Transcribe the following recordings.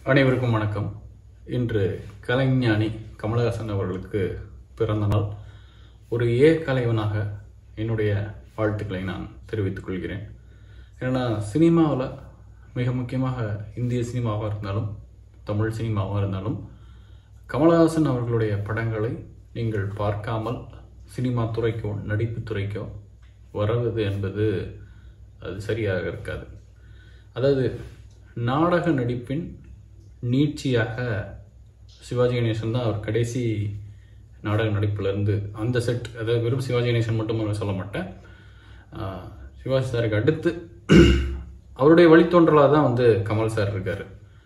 அனைவருக்கும் வணக்கம் இன்று கலைஞானி கமலஹாசன் அவர்களுக்கு பிறந்த நாள் ஒரு ஏ கலைவனாக என்னுடைய வாழ்த்துக்களை நான் தெரிவித்துக் கொள்கிறேன் ஏன்னா சினிமாவில் மிக முக்கியமாக இந்திய சினிமாவாக இருந்தாலும் தமிழ் சினிமாவாக இருந்தாலும் கமலஹாசன் அவர்களுடைய படங்களை நீங்கள் பார்க்காமல் சினிமா துறைக்கோ நடிப்பு துறைக்கோ வருவது என்பது அது சரியாக இருக்காது அதாவது நாடக நடிப்பின் நீட்சியாக சிவாஜி கணேசன் தான் அவர் கடைசி நாடக நடிப்புலேருந்து அந்த செட் அதாவது வெறும் சிவாஜி கணேசன் மட்டும் சொல்ல மாட்டேன் ஆஹ் சிவாஜி சாருக்கு அடுத்து அவருடைய வழித்தோன்றலாக தான் வந்து கமல் சார் இருக்கார்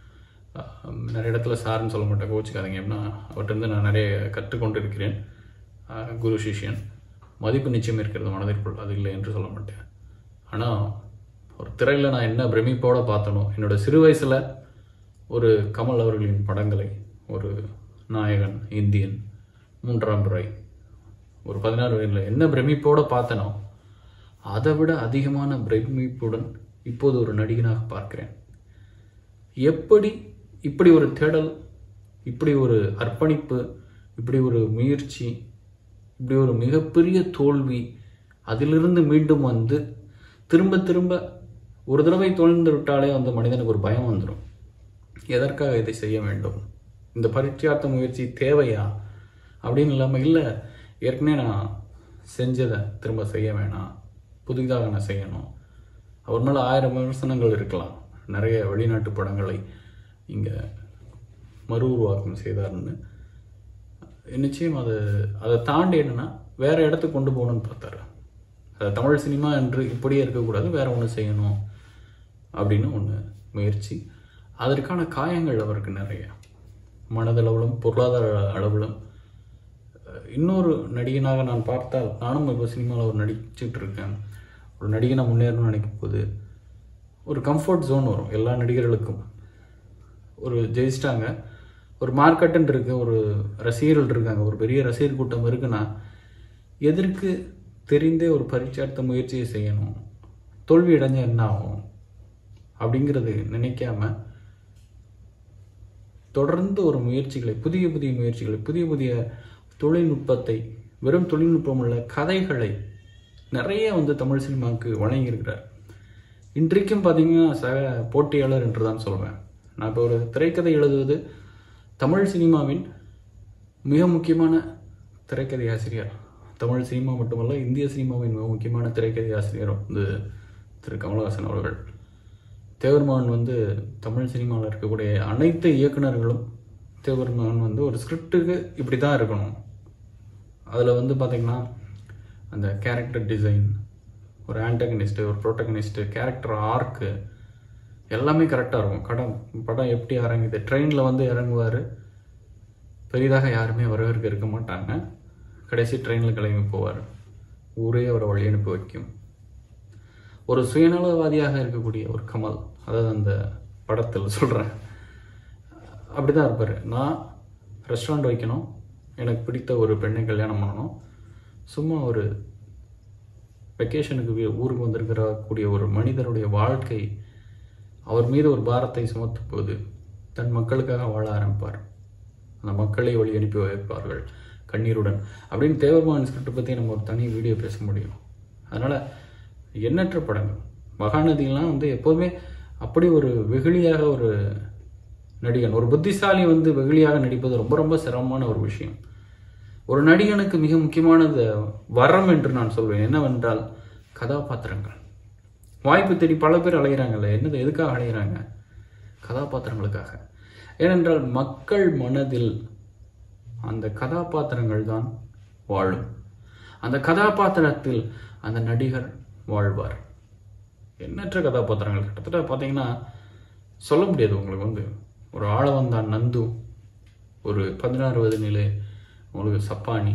நிறைய இடத்துல சார்னு சொல்ல மாட்டேன் கோச்சிக்காதீங்க அப்படின்னா அவர்கிட்ட நான் நிறைய கற்றுக்கொண்டு இருக்கிறேன் ஆஹ் குரு சிஷ்யன் மதிப்பு நிச்சயம் இருக்கிறது மனதிற்குள் அது இல்லை என்று சொல்ல மாட்டேன் ஆனால் ஒரு திரையில் நான் என்ன பிரமிப்போட பார்த்தனோ என்னோட சிறு வயசில் ஒரு கமல் அவர்களின் படங்களை ஒரு நாயகன் இந்தியன் மூன்றாம் பிறை ஒரு பதினாறு வயதில் என்ன பிரமிப்போட பார்த்தனோ அதை விட அதிகமான பிரமிப்புடன் இப்போது ஒரு நடிகனாக பார்க்கிறேன் எப்படி இப்படி ஒரு தேடல் இப்படி ஒரு அர்ப்பணிப்பு இப்படி ஒரு முயற்சி இப்படி ஒரு மிகப்பெரிய தோல்வி அதிலிருந்து மீண்டும் வந்து திரும்ப திரும்ப ஒரு தடவை தோல்ந்து விட்டாலே அந்த மனிதனுக்கு ஒரு பயம் வந்துடும் எதற்காக இதை செய்ய வேண்டும் இந்த பரீட்சார்த்த முயற்சி தேவையா அப்படின்னு இல்லாமல் இல்லை ஏற்கனவே நான் செஞ்சதை திரும்ப செய்ய வேணாம் புதிதாக நான் செய்யணும் அவர் மேலே ஆயிரம் விமர்சனங்கள் இருக்கலாம் நிறைய வெளிநாட்டு படங்களை இங்கே மறு உருவாக்கம் செய்தார்னு நிச்சயம் அது அதை தாண்டி என்னன்னா வேற இடத்துக்கு கொண்டு போகணும்னு பார்த்தாரு அது தமிழ் சினிமா என்று இப்படியே இருக்கக்கூடாது வேற ஒன்று செய்யணும் அப்படின்னு ஒன்று முயற்சி அதற்கான காயங்கள் அவருக்கு நிறைய மனதளவிலும் பொருளாதார அளவிலும் அஹ், இன்னொரு நடிகனாக நான் பார்த்தால் நானும் இப்போ சினிமாவில் ஒரு நடிச்சுட்டு இருக்கேன் ஒரு நடிகனை முன்னேறணும்னு நினைக்கும் போது ஒரு கம்ஃபர்ட் ஜோன் வரும் எல்லா நடிகர்களுக்கும் ஒரு ஜெயிச்சிட்டாங்க ஒரு மார்க்கெட்டுன்னு இருக்கு ஒரு ரசிகர்கள் இருக்காங்க ஒரு பெரிய ரசிகர் கூட்டம் இருக்குன்னா எதற்கு தெரிந்தே ஒரு பரீட்சார்த்த முயற்சியை செய்யணும் தோல்வி அடைஞ்சா என்ன ஆகும் அப்படிங்கிறது நினைக்காம தொடர்ந்து ஒரு முயற்சிகளை புதிய புதிய முயற்சிகளை புதிய புதிய தொழில்நுட்பத்தை வெறும் தொழில்நுட்பம் உள்ள கதைகளை நிறைய வந்து தமிழ் சினிமாவுக்கு வழங்கியிருக்கிறார் இன்றைக்கும் பார்த்தீங்கன்னா சக போட்டியாளர் என்று தான் சொல்வேன் நான் இப்போ ஒரு திரைக்கதை எழுதுவது தமிழ் சினிமாவின் மிக முக்கியமான திரைக்கதை ஆசிரியர் தமிழ் சினிமா மட்டுமல்ல இந்திய சினிமாவின் மிக முக்கியமான திரைக்கதை ஆசிரியர் வந்து திரு கமலஹாசன் அவர்கள் தேவர்மான் வந்து தமிழ் சினிமாவில் இருக்கக்கூடிய அனைத்து இயக்குனர்களும் தேவர்மான் வந்து ஒரு ஸ்கிரிப்டுக்கு இப்படி தான் இருக்கணும் அதில் வந்து பார்த்திங்கன்னா அந்த கேரக்டர் டிசைன் ஒரு ஆன்டகனிஸ்ட்டு ஒரு ப்ரோட்டகனிஸ்ட்டு கேரக்டர் ஆர்க்கு எல்லாமே கரெக்டாக இருக்கும் கடம் படம் எப்படி இறங்குது ட்ரெயினில் வந்து இறங்குவார் பெரிதாக யாருமே வரவேற்க இருக்க மாட்டாங்க கடைசி ட்ரெயினில் கிளம்பி போவார் ஊரே அவரை வழி அனுப்பி வைக்கும் ஒரு சுயநலவாதியாக இருக்கக்கூடிய ஒரு கமல் அதாவது அந்த படத்தில் சொல்கிறேன் அப்படிதான் இருப்பார் நான் ரெஸ்டாரண்ட் வைக்கணும் எனக்கு பிடித்த ஒரு பெண்ணை கல்யாணம் பண்ணணும் சும்மா ஒரு வெக்கேஷனுக்கு வி- ஊருக்கு வந்திருக்கிற கூடிய ஒரு மனிதனுடைய வாழ்க்கை அவர் மீது ஒரு பாரத்தை சுமத்தும் போது தன் மக்களுக்காக வாழ ஆரம்பிப்பார் அந்த மக்களை வழி அனுப்பி வைப்பார்கள் கண்ணீருடன் அப்படின்னு தேவர்மான் ஸ்கிரிப்ட் பற்றி நம்ம ஒரு தனி வீடியோ பேச முடியும் அதனால் எண்ணற்ற படங்கள் மகாநதியெல்லாம் வந்து எப்போதுமே அப்படி ஒரு வெகுளியாக ஒரு நடிகன் ஒரு புத்திசாலி வந்து வெகுளியாக நடிப்பது ரொம்ப ரொம்ப சிரமமான ஒரு விஷயம் ஒரு நடிகனுக்கு மிக முக்கியமானது வரம் என்று நான் சொல்வேன் என்னவென்றால் கதாபாத்திரங்கள் வாய்ப்பு தேடி பல பேர் அலைகிறாங்கல்ல என்னது எதுக்காக அலைகிறாங்க கதாபாத்திரங்களுக்காக ஏனென்றால் மக்கள் மனதில் அந்த கதாபாத்திரங்கள் தான் வாழும் அந்த கதாபாத்திரத்தில் அந்த நடிகர் வாழ்வார் எண்ணற்ற கதாபாத்திரங்கள் கிட்டத்தட்ட பார்த்தீங்கன்னா சொல்ல முடியாது உங்களுக்கு வந்து ஒரு ஆளவந்தான் நந்து ஒரு பதினாறு வயது நிலை உங்களுக்கு சப்பானி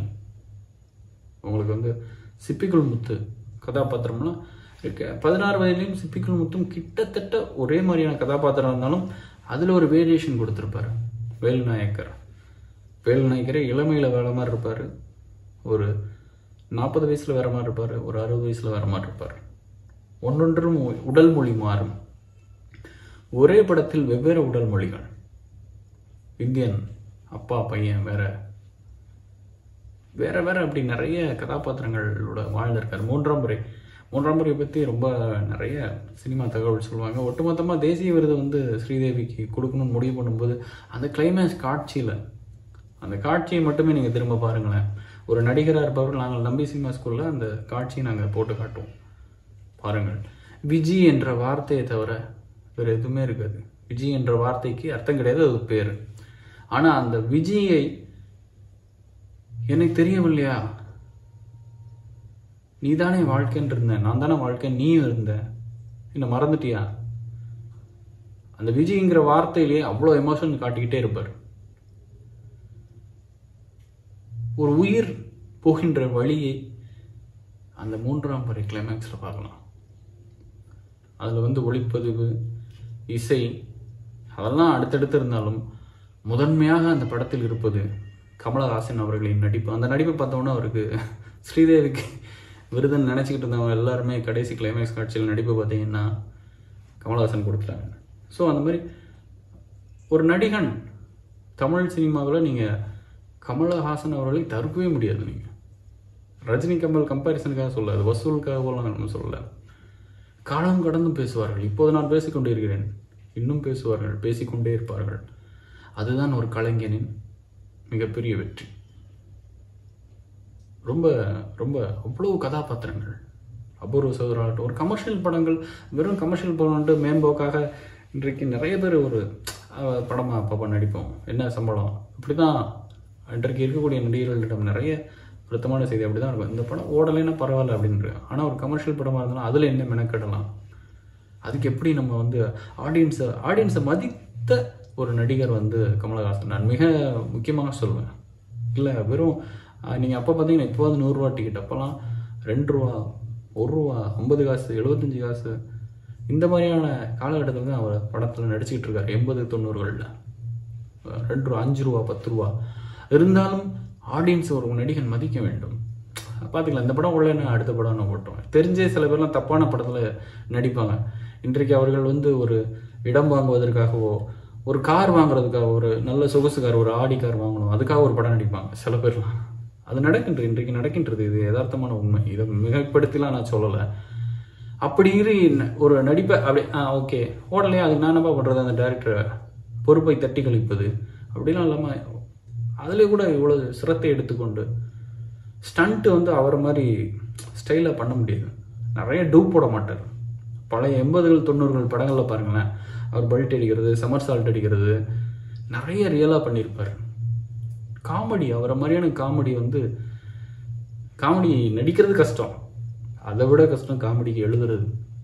உங்களுக்கு வந்து சிப்பிக்குள் முத்து கதாபாத்திரம்லாம் இருக்கு பதினாறு வயதுலேயும் சிப்பிக்குள் முத்தும் கிட்டத்தட்ட ஒரே மாதிரியான கதாபாத்திரம் இருந்தாலும் அதில் ஒரு வேரியேஷன் கொடுத்துருப்பாரு வேலுநாயக்கர் வேலுநாயக்கரே இளமையில் வேற மாதிரி இருப்பார் ஒரு நாற்பது வயசில் வேற மாதிரி இருப்பார் ஒரு அறுபது வயசில் வேற மாதிரி இருப்பார் ஒன்றொன்றும் உடல் மொழி மாறும் ஒரே படத்தில் வெவ்வேறு உடல் மொழிகள் இந்தியன் அப்பா பையன் வேற வேற வேற அப்படி நிறைய கதாபாத்திரங்களோட வாழ்ந்திருக்காரு மூன்றாம் முறை மூன்றாம் முறையை பற்றி ரொம்ப நிறைய சினிமா தகவல் சொல்லுவாங்க ஒட்டுமொத்தமாக தேசிய விருது வந்து ஸ்ரீதேவிக்கு கொடுக்கணும்னு முடிவு பண்ணும்போது அந்த கிளைமேக்ஸ் காட்சியில் அந்த காட்சியை மட்டுமே நீங்கள் திரும்ப பாருங்களேன் ஒரு நடிகராக இருப்பவர் நாங்கள் நம்பி சினிமா ஸ்கூலில் அந்த காட்சியை நாங்கள் போட்டு காட்டுவோம் பாருங்கள் விஜி என்ற வார்த்தையை தவிர வேறு எதுவுமே இருக்காது விஜி என்ற வார்த்தைக்கு அர்த்தம் கிடையாது அது பேர் ஆனால் அந்த விஜயை எனக்கு தெரியவில்லையா நீ தானே வாழ்க்கைன்னு இருந்த நான் தானே வாழ்க்கை நீயும் இருந்த என்ன மறந்துட்டியா அந்த விஜய்ங்கிற வார்த்தையிலேயே அவ்வளோ எமோஷன் காட்டிக்கிட்டே இருப்பார் ஒரு உயிர் போகின்ற வழியை அந்த மூன்றாம் பறை கிளைமேக்ஸில் பார்க்கலாம் அதில் வந்து ஒளிப்பதிவு இசை அதெல்லாம் அடுத்தடுத்து இருந்தாலும் முதன்மையாக அந்த படத்தில் இருப்பது கமலஹாசன் அவர்களின் நடிப்பு அந்த நடிப்பை பார்த்தோன்னா அவருக்கு ஸ்ரீதேவிக்கு விருதுன்னு நினச்சிக்கிட்டு இருந்தவங்க எல்லாருமே கடைசி கிளைமேக்ஸ் காட்சியில் நடிப்பு பார்த்தீங்கன்னா கமலஹாசன் கொடுத்துட்டாங்க ஸோ அந்த மாதிரி ஒரு நடிகன் தமிழ் சினிமாவில் நீங்கள் கமலஹாசன் அவர்களை தடுக்கவே முடியாது நீங்கள் ரஜினி கமல் கம்பேரிசனுக்காக சொல்லாது வசூலுக்காகலாம் நம்ம சொல்லலை காலம் கடந்து பேசுவார்கள் இப்போது நான் பேசிக்கொண்டே இருக்கிறேன் இன்னும் பேசுவார்கள் பேசிக்கொண்டே இருப்பார்கள் அதுதான் ஒரு கலைஞனின் மிகப்பெரிய வெற்றி ரொம்ப ரொம்ப அவ்வளோ கதாபாத்திரங்கள் அபூர்வ சோதராகட்டும் ஒரு கமர்ஷியல் படங்கள் வெறும் கமர்ஷியல் படம் மேம்போக்காக இன்றைக்கு நிறைய பேர் ஒரு அஹ், படமா பாப்பா நடிப்போம் என்ன சம்பளம் இப்படி தான் இன்றைக்கு இருக்கக்கூடிய நடிகர்களிடம் நிறைய வருத்தமான செய்தி அப்படி தான் இருக்கும் இந்த படம் ஓடலைன்னா பரவாயில்ல அப்படின்ற ஆனால் ஒரு கமர்ஷியல் படமாக இருந்தாலும் அதில் என்ன மெனக்கெடலாம் அதுக்கு எப்படி நம்ம வந்து ஆடியன்ஸை ஆடியன்ஸை மதித்த ஒரு நடிகர் வந்து கமலஹாசன் நான் மிக முக்கியமாக சொல்லுவேன் இல்லை வெறும் நீங்கள் அப்போ பார்த்தீங்கன்னா இப்போது நூறுரூவா டிக்கெட் அப்போல்லாம் ரெண்டு ரூபா ஒரு ரூபா ஐம்பது காசு எழுபத்தஞ்சு காசு இந்த மாதிரியான காலகட்டத்தில் தான் அவர் படத்தில் நடிச்சுக்கிட்டு இருக்காரு எண்பது தொண்ணூறுகளில் ரெண்டு ரூபா அஞ்சு ரூபா பத்து ரூபா இருந்தாலும் ஆடியன்ஸ் ஒரு நடிகன் மதிக்க வேண்டும் பார்த்துக்கலாம் இந்த படம் உள்ள அடுத்த படம் நான் போட்டோம் தெரிஞ்சே சில பேர்லாம் தப்பான படத்தில் நடிப்பாங்க இன்றைக்கு அவர்கள் வந்து ஒரு இடம் வாங்குவதற்காகவோ ஒரு கார் வாங்குறதுக்காக ஒரு நல்ல சொகுசு கார் ஒரு ஆடி கார் வாங்கணும் அதுக்காக ஒரு படம் நடிப்பாங்க சில பேர்லாம் அது நடக்கின்றது இன்றைக்கு நடக்கின்றது இது யதார்த்தமான உண்மை இதை மிகப்படுத்திலாம் நான் சொல்லலை அப்படி இரு ஒரு நடிப்பை அப்படி ஆ ஓகே ஓடலையா அதுக்கு நான் என்னப்பா பண்ணுறது அந்த டேரக்டரை பொறுப்பை தட்டி கழிப்பது அப்படிலாம் இல்லாமல் அதில் கூட இவ்வளோ சிரத்தை எடுத்துக்கொண்டு ஸ்டண்ட்டு வந்து அவரை மாதிரி ஸ்டைலாக பண்ண முடியாது நிறைய டூப் போட மாட்டார் பழைய எண்பதுகள் தொண்ணூறுகள் படங்களில் பாருங்களேன் அவர் பெல்ட் அடிக்கிறது சமர் சால்ட் அடிக்கிறது நிறைய ரியலாக பண்ணியிருப்பார் காமெடி அவரை மாதிரியான காமெடி வந்து காமெடி நடிக்கிறது கஷ்டம் அதை விட கஷ்டம் காமெடிக்கு எழுதுறது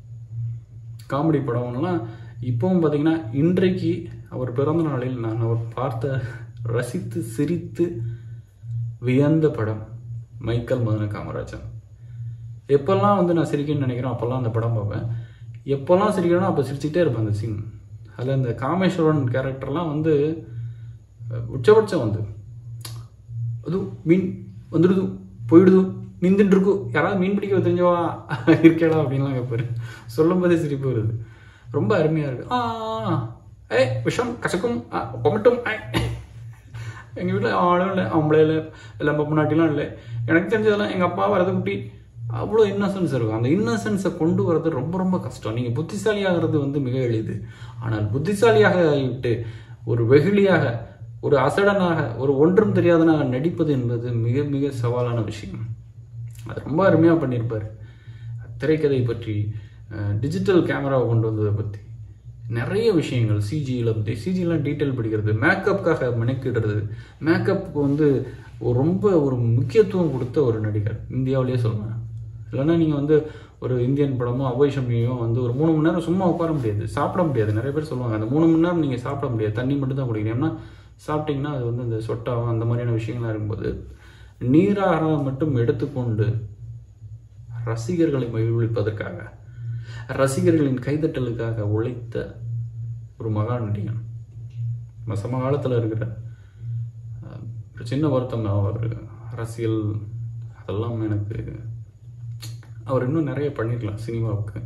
காமெடி படம்லாம் இப்போவும் பார்த்தீங்கன்னா இன்றைக்கு அவர் பிறந்த நாளில் நான் அவர் பார்த்த ரசித்து சிரித்து வியந்த படம் மைக்கேல் மதன காமராஜன் எப்போல்லாம் வந்து நான் சிரிக்கணும்னு நினைக்கிறேன் அப்போல்லாம் அந்த படம் பார்ப்பேன் எப்போல்லாம் சிரிக்கிறேனோ அப்போ சிரிச்சுக்கிட்டே இருப்பேன் அந்த சீன் அதில் அந்த காமேஸ்வரன் கேரக்டர்லாம் வந்து அஹ், உச்சபட்சம் வந்து அது மீன் வந்துடுது போயிடுது நீந்துட்டு இருக்கு யாராவது மீன் பிடிக்க தெரிஞ்சவா இருக்கேடா அப்படின்லாம் கேட்பாரு சொல்லும் போதே சிரிப்பு வருது ரொம்ப அருமையாக இருக்கு ஆ ஏ விஷம் கசக்கும் ஆ, கொமட்டும் ஐ. எங்கள் வீட்டில் ஆளும் இல்லை ஆம்பளை இல்லை இல்லை பொம்னாட்டிலாம் இல்லை எனக்கு தெரிஞ்சதெல்லாம் எங்கள் அப்பா வரது குட்டி அவ்வளோ இன்னசென்ஸ் இருக்கும் அந்த இன்னசென்ஸை கொண்டு வரது ரொம்ப ரொம்ப கஷ்டம் நீங்கள் புத்திசாலியாகிறது வந்து மிக எளிது ஆனால் புத்திசாலியாக விட்டு ஒரு வெகுளியாக ஒரு அசடனாக ஒரு ஒன்றும் தெரியாதனாக நடிப்பது என்பது மிக மிக சவாலான விஷயம் அது ரொம்ப அருமையாக பண்ணியிருப்பார் திரைக்கதை பற்றி டிஜிட்டல் கேமராவை கொண்டு வந்ததை பற்றி நிறைய விஷயங்கள் சிஜியில் பற்றி சிஜிலாம் டீட்டெயில் படிக்கிறது மேக்கப்புக்காக மெனக்கிடுறது மேக்கப் வந்து ஒரு ரொம்ப ஒரு முக்கியத்துவம் கொடுத்த ஒரு நடிகர் இந்தியாவிலேயே சொல்லுவேன் இல்லைன்னா நீங்கள் வந்து ஒரு இந்தியன் படமோ அவைஷமியோ வந்து ஒரு மூணு மணி நேரம் சும்மா உட்கார முடியாது சாப்பிட முடியாது நிறைய பேர் சொல்லுவாங்க அந்த மூணு மணி நேரம் நீங்கள் சாப்பிட முடியாது தண்ணி மட்டும் தான் குடிக்கணும் ஏன்னா சாப்பிட்டீங்கன்னா அது வந்து இந்த சொட்டாகும் அந்த மாதிரியான விஷயங்கள்லாம் இருக்கும்போது நீராகாரம் மட்டும் எடுத்துக்கொண்டு ரசிகர்களை மகிழ்விப்பதற்காக ரசிகர்களின் கைதட்டலுக்காக உழைத்த ஒரு மகா நடிகன் நம்ம சமகாலத்தில் இருக்கிற அஹ், ஒரு சின்ன வருத்தம் தான் அவர் அரசியல் அதெல்லாம் எனக்கு அவர் இன்னும் நிறைய பண்ணிருக்கலாம் சினிமாவுக்கு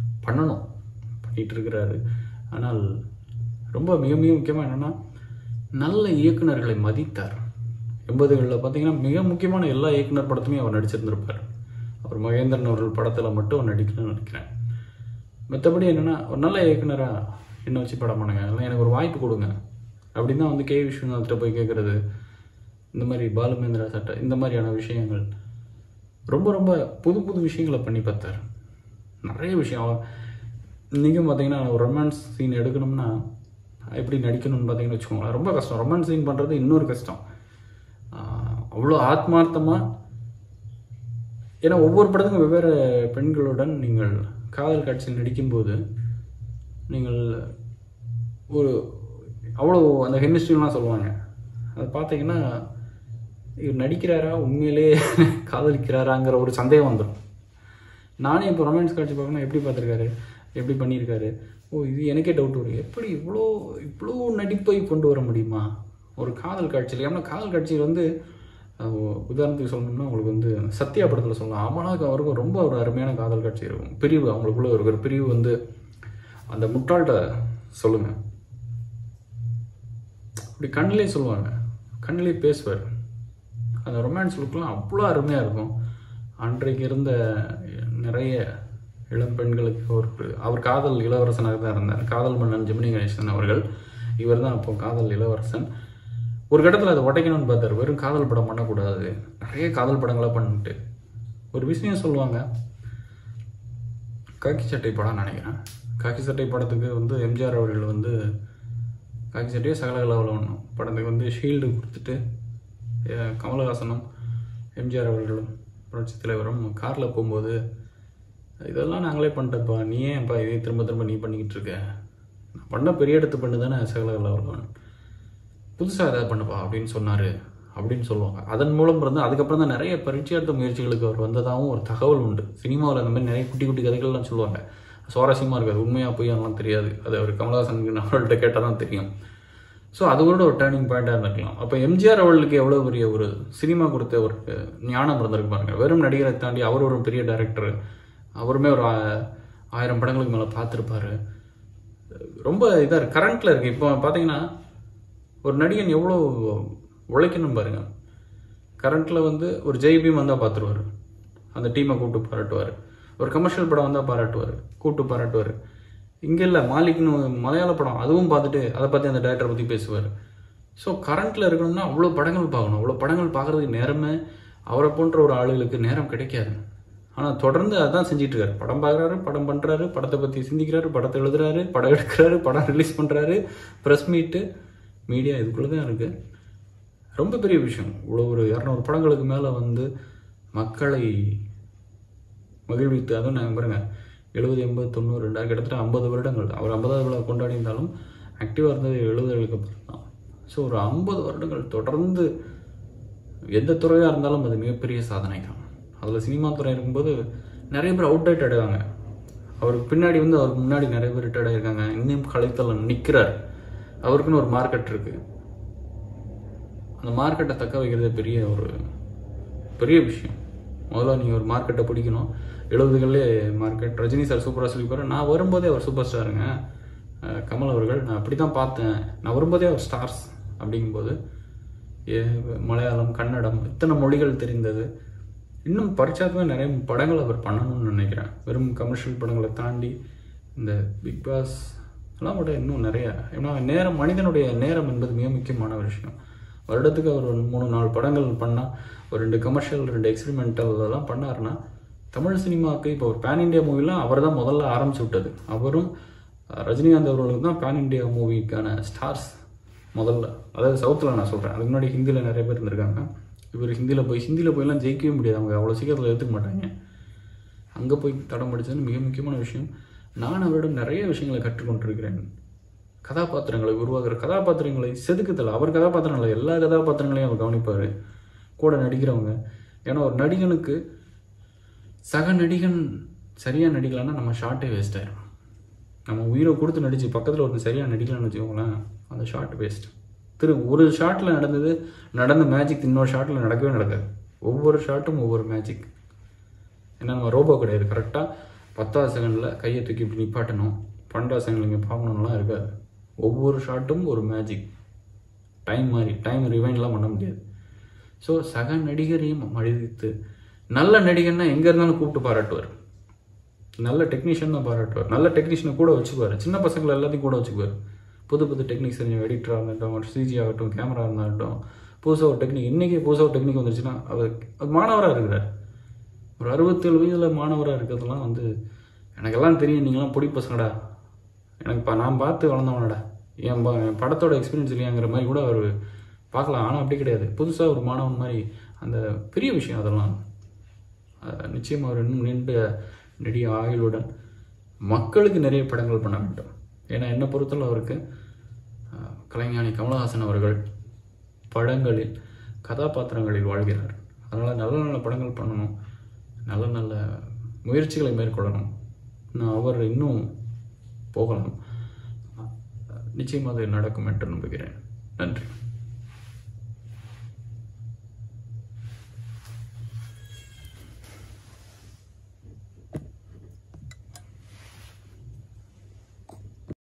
பண்ணணும் பண்ணிட்டு இருக்கிறாரு ஆனால் ரொம்ப மிக மிக முக்கியமாக என்னென்னா நல்ல இயக்குனர்களை மதித்தார் எண்பதுகளில் பார்த்தீங்கன்னா மிக முக்கியமான எல்லா இயக்குனர் படத்துலையும் அவர் நடிச்சிருந்திருப்பார் அவர் மகேந்திரன் அவர்கள் படத்தில் மட்டும் அவர் நடிக்கணும்னு நினைக்கிறேன் மற்றபடி என்னென்னா ஒரு நல்ல இயக்குனராக என்ன வச்சு படம் பண்ணுங்க இல்லை எனக்கு ஒரு வாய்ப்பு கொடுங்க அப்படின்னு தான் வந்து கே விஸ்வநாத்கிட்ட போய் கேட்குறது இந்த மாதிரி பாலுமேந்திரா சட்டை இந்த மாதிரியான விஷயங்கள் ரொம்ப ரொம்ப புது புது விஷயங்களை பண்ணி பார்த்தார் நிறைய விஷயம் இன்றைக்கும் பார்த்தீங்கன்னா ஒரு ரொமான்ஸ் சீன் எடுக்கணும்னா எப்படி நடிக்கணும்னு பார்த்தீங்கன்னு வச்சுக்கோங்களேன் ரொம்ப கஷ்டம் ரொமான்ஸ் சீன் பண்ணுறது இன்னொரு கஷ்டம் ஆஹ் அவ்வளோ ஆத்மார்த்தமாக ஏன்னா ஒவ்வொரு படத்துக்கும் வெவ்வேறு பெண்களுடன் நீங்கள் காதல் காட்சியில் நடிக்கும்போது நீங்கள் ஒரு அவ்வளோ அந்த கெமிஸ்ட்ரிலாம் சொல்லுவாங்க அதை பார்த்தீங்கன்னா இவர் நடிக்கிறாரா உண்மையிலே காதலிக்கிறாராங்கிற ஒரு சந்தேகம் வந்துடும் நானே இப்போ ரொமான்ஸ் காட்சி பார்க்கணும் எப்படி பார்த்துருக்காரு எப்படி பண்ணியிருக்காரு ஓ இது எனக்கே டவுட் வரும் எப்படி இவ்வளோ இவ்வளோ நடிப்பை கொண்டு வர முடியுமா ஒரு காதல் காட்சியில் ஏன்னா காதல் காட்சியில் வந்து அஹ், உதாரணத்துக்கு சொல்லணும்னா உங்களுக்கு வந்து சத்யா படத்தில் சொல்லலாம் அமலாக்கு அவருக்கும் ரொம்ப ஒரு அருமையான காதல் காட்சி இருக்கும் பிரிவு அவங்களுக்குள்ள ஒரு ஒரு பிரிவு வந்து அந்த முட்டாள்கிட்ட சொல்லுங்கள் அப்படி கண்ணிலே சொல்லுவாங்க கண்ணிலே பேசுவார் அந்த ரொமான்ஸ் லுக்லாம் அவ்வளோ அருமையாக இருக்கும் அன்றைக்கு இருந்த நிறைய இளம் பெண்களுக்கு ஒரு அவர் காதல் இளவரசனாக தான் இருந்தார் காதல் மன்னன் ஜெமினி கணேசன் அவர்கள் இவர் தான் அப்போ காதல் இளவரசன் ஒரு கட்டத்தில் அதை உடைக்கணும்னு பார்த்தாரு வெறும் காதல் படம் பண்ணக்கூடாது நிறைய காதல் படங்களாக பண்ணிட்டு ஒரு விஷயம் சொல்லுவாங்க காக்கி சட்டை படம் நினைக்கிறேன் காக்கி சட்டை படத்துக்கு வந்து எம்ஜிஆர் அவர்கள் வந்து காக்கி சட்டையே சகலகலாவில் ஒன்றும் படத்துக்கு வந்து ஷீல்டு கொடுத்துட்டு அஹ், கமலஹாசனும் எம்ஜிஆர் அவர்களும் புரட்சி தலைவரும் காரில் போகும்போது இதெல்லாம் நாங்களே பண்ணிட்டப்பா நீ ஏன்ப்பா இதே திரும்ப திரும்ப நீ பண்ணிக்கிட்டு இருக்க நான் பண்ண பெரிய இடத்து பண்ணு தானே சகலகலாவில் புதுசாக ஏதாவது பண்ணுப்பா அப்படின்னு சொன்னார் அப்படின்னு சொல்லுவாங்க அதன் மூலம் இருந்து அதுக்கப்புறம் தான் நிறைய பரீட்சார்த்த முயற்சிகளுக்கு அவர் வந்ததாகவும் ஒரு தகவல் உண்டு சினிமாவில் அந்த மாதிரி நிறைய குட்டி குட்டி கதைகள்லாம் சொல்லுவாங்க சுவாரஸ்யமாக இருக்காது உண்மையாக போய் அதெல்லாம் தெரியாது அது அவர் கமலஹாசன் அவர்கள்ட்ட கேட்டால் தான் தெரியும் ஸோ அது கூட ஒரு டேர்னிங் பாயிண்டாக இருந்திருக்கலாம் அப்போ எம்ஜிஆர் அவர்களுக்கு எவ்வளோ பெரிய ஒரு சினிமா கொடுத்த ஒரு ஞானம் இருந்திருக்கு பாருங்க வெறும் நடிகரை தாண்டி அவர் ஒரு பெரிய டைரக்டர் அவருமே ஒரு ஆ- ஆயிரம் படங்களுக்கு மேலே பார்த்துருப்பாரு ரொம்ப இதாக இருக்கு கரண்ட்டில் இருக்குது இப்போ பார்த்தீங்கன்னா ஒரு நடிகன் எவ்வளோ உழைக்கணும் பாருங்க கரண்ட்டில் வந்து ஒரு ஜெய்பீம் வந்தால் பார்த்துருவாரு அந்த டீமை கூப்பிட்டு பாராட்டுவார் ஒரு கமர்ஷியல் படம் வந்தால் பாராட்டுவார் கூப்பிட்டு பாராட்டுவார் இங்கே இல்லை மாலிக்னு மலையாள படம் அதுவும் பார்த்துட்டு அதை பற்றி அந்த டேரக்டரை பற்றி பேசுவார் ஸோ கரண்ட்டில் இருக்கணும்னா அவ்வளோ படங்கள் பார்க்கணும் அவ்வளோ படங்கள் பார்க்குறதுக்கு நேரமே அவரை போன்ற ஒரு ஆளுகளுக்கு நேரம் கிடைக்காது ஆனால் தொடர்ந்து அதான் செஞ்சுட்டு இருக்காரு படம் பார்க்குறாரு படம் பண்ணுறாரு படத்தை பற்றி சிந்திக்கிறாரு படத்தை எழுதுறாரு படம் எடுக்கிறாரு படம் ரிலீஸ் பண்ணுறாரு ப்ரெஸ் மீட்டு மீடியா இதுக்குள்ளே தான் இருக்குது ரொம்ப பெரிய விஷயம் இவ்வளோ ஒரு இரநூறு படங்களுக்கு மேலே வந்து மக்களை மகிழ்வித்து அதுவும் நாங்கள் பாருங்க எழுபது எண்பது தொண்ணூறு ரெண்டாயிரம் கிட்டத்தட்ட ஐம்பது வருடங்கள் அவர் ஐம்பதாவது விழா கொண்டாடி இருந்தாலும் ஆக்டிவாக இருந்தது எழுபதுகளுக்கு அப்புறம் தான் ஸோ ஒரு ஐம்பது வருடங்கள் தொடர்ந்து எந்த துறையாக இருந்தாலும் அது மிகப்பெரிய சாதனை தான் அதில் சினிமா துறை இருக்கும்போது நிறைய பேர் அவுட் ஆகிடுவாங்க அவருக்கு பின்னாடி வந்து அவருக்கு முன்னாடி நிறைய பேர் ரிட்டையர்ட் ஆகிருக்காங்க இன்னும் கலைத்தளம் நிற்கிறார் அவருக்குன்னு ஒரு மார்க்கெட் இருக்குது அந்த மார்க்கெட்டை தக்க வைக்கிறதே பெரிய ஒரு பெரிய விஷயம் முதல்ல நீங்கள் ஒரு மார்க்கெட்டை பிடிக்கணும் எழுபதுகளிலே மார்க்கெட் ரஜினி சார் சூப்பராக சொல்லிப்பாரு நான் வரும்போதே அவர் சூப்பர் ஸ்டாருங்க அஹ் கமல் அவர்கள் நான் அப்படி தான் பார்த்தேன் நான் வரும்போதே அவர் ஸ்டார்ஸ் அப்படிங்கும்போது ஏ- மலையாளம் கன்னடம் இத்தனை மொழிகள் தெரிந்தது இன்னும் பரிச்சாத்தமாக நிறைய படங்கள் அவர் பண்ணணும்னு நினைக்கிறேன் வெறும் கமர்ஷியல் படங்களை தாண்டி இந்த பிக் பாஸ் எல்லாம் விட இன்னும் நிறைய ஏன்னா நேரம் மனிதனுடைய நேரம் என்பது மிக முக்கியமான விஷயம் வருடத்துக்கு அவர் ஒரு மூணு நாலு படங்கள் பண்ணால் ஒரு ரெண்டு கமர்ஷியல் ரெண்டு எக்ஸ்பெரிமெண்டல் அதெல்லாம் பண்ணாருன்னா தமிழ் சினிமாவுக்கு இப்போ ஒரு பேன் இண்டியா மூவிலாம் அவர் தான் முதல்ல ஆரம்பிச்சு விட்டது அவரும் அஹ், ரஜினிகாந்த் அவர்களுக்கு தான் பேன் இண்டியா மூவிக்கான ஸ்டார்ஸ் முதல்ல அதாவது சவுத்தில் நான் சொல்கிறேன் அதுக்கு முன்னாடி ஹிந்தியில் நிறைய பேர் இருந்திருக்காங்க இவர் ஹிந்தியில் போய் ஹிந்தியில் போயெல்லாம் ஜெயிக்கவே முடியாது அவங்க அவ்வளோ சீக்கிரத்தில் எடுத்துக்க மாட்டாங்க அங்கே போய் தடம் படித்தது மிக முக்கியமான விஷயம் நான் அவரிடம் நிறைய விஷயங்களை கற்றுக்கொண்டிருக்கிறேன் கதாபாத்திரங்களை உருவாக்குற கதாபாத்திரங்களை செதுக்குதல் அவர் கதாபாத்திரங்களை எல்லா கதாபாத்திரங்களையும் அவர் கவனிப்பார் கூட நடிக்கிறவங்க ஏன்னா ஒரு நடிகனுக்கு சக நடிகன் சரியாக நடிக்கலைன்னா நம்ம ஷார்ட்டே வேஸ்ட் ஆயிரும் நம்ம உயிரை கொடுத்து நடிச்சு பக்கத்தில் ஒருத்தர் சரியாக நடிக்கலாம்னு வச்சுக்கோங்களேன் அந்த ஷார்ட் வேஸ்ட் திரு ஒரு ஷாட்டில் நடந்தது நடந்த மேஜிக் இன்னொரு ஷாட்டில் நடக்கவே நடக்காது ஒவ்வொரு ஷாட்டும் ஒவ்வொரு மேஜிக் ஏன்னா நம்ம ரோபோ கிடையாது கரெக்டாக பத்தாவது செகண்டில் கையை தூக்கி இப்படி நிப்பாட்டணும் பன்னெண்டாவது செகண்டில் இங்கே பார்க்கணும்லாம் இருக்காது ஒவ்வொரு ஷாட்டும் ஒரு மேஜிக் டைம் மாதிரி டைம் ரிவைன்லாம் பண்ண முடியாது ஸோ சக நடிகரையும் மதித்து நல்ல நடிகர்னா எங்கே இருந்தாலும் கூப்பிட்டு பாராட்டுவார் நல்ல டெக்னீஷியன் தான் பாராட்டுவார் நல்ல டெக்னீஷியனை கூட வச்சுக்குவார் சின்ன பசங்களை எல்லாத்தையும் கூட வச்சுக்குவார் புது புது டெக்னிக்ஸ் தெரிஞ்ச எடிட்டராக இருந்தாகட்டும் சிஜி ஆகட்டும் கேமரா இருந்தாகட்டும் புதுசாக ஒரு டெக்னிக் இன்றைக்கி புதுசாக ஒரு டெக்னிக் வந்துருச்சுன்னா அவர் அது மாணவராக இருக்கிறார் ஒரு அறுபத்தேழு வயதில் மாணவராக இருக்கிறதுலாம் வந்து எனக்கெல்லாம் தெரியும் நீங்களாம் பொடி பசங்கடா எனக்கு இப்போ நான் பார்த்து வளர்ந்தவனடா என் ப- என் படத்தோட எக்ஸ்பீரியன்ஸ் இல்லையாங்கிற மாதிரி கூட அவர் பார்க்கலாம் ஆனால் அப்படி கிடையாது புதுசாக ஒரு மாணவன் மாதிரி அந்த பெரிய விஷயம் அதெல்லாம் அஹ் நிச்சயமா அவர் இன்னும் நீண்ட நெடிய ஆயுளுடன் மக்களுக்கு நிறைய படங்கள் பண்ண வேண்டும் ஏன்னா என்னை பொறுத்தளவு அவருக்கு அஹ், கலைஞானி கமலஹாசன் அவர்கள் படங்களில் கதாபாத்திரங்களில் வாழ்கிறார் அதனால் நல்ல நல்ல படங்கள் பண்ணணும் நல்ல நல்ல முயற்சிகளை மேற்கொள்ளணும் நான் அவர் இன்னும் போகலாம் நிச்சயமாக அது நடக்கும் என்று நம்புகிறேன் நன்றி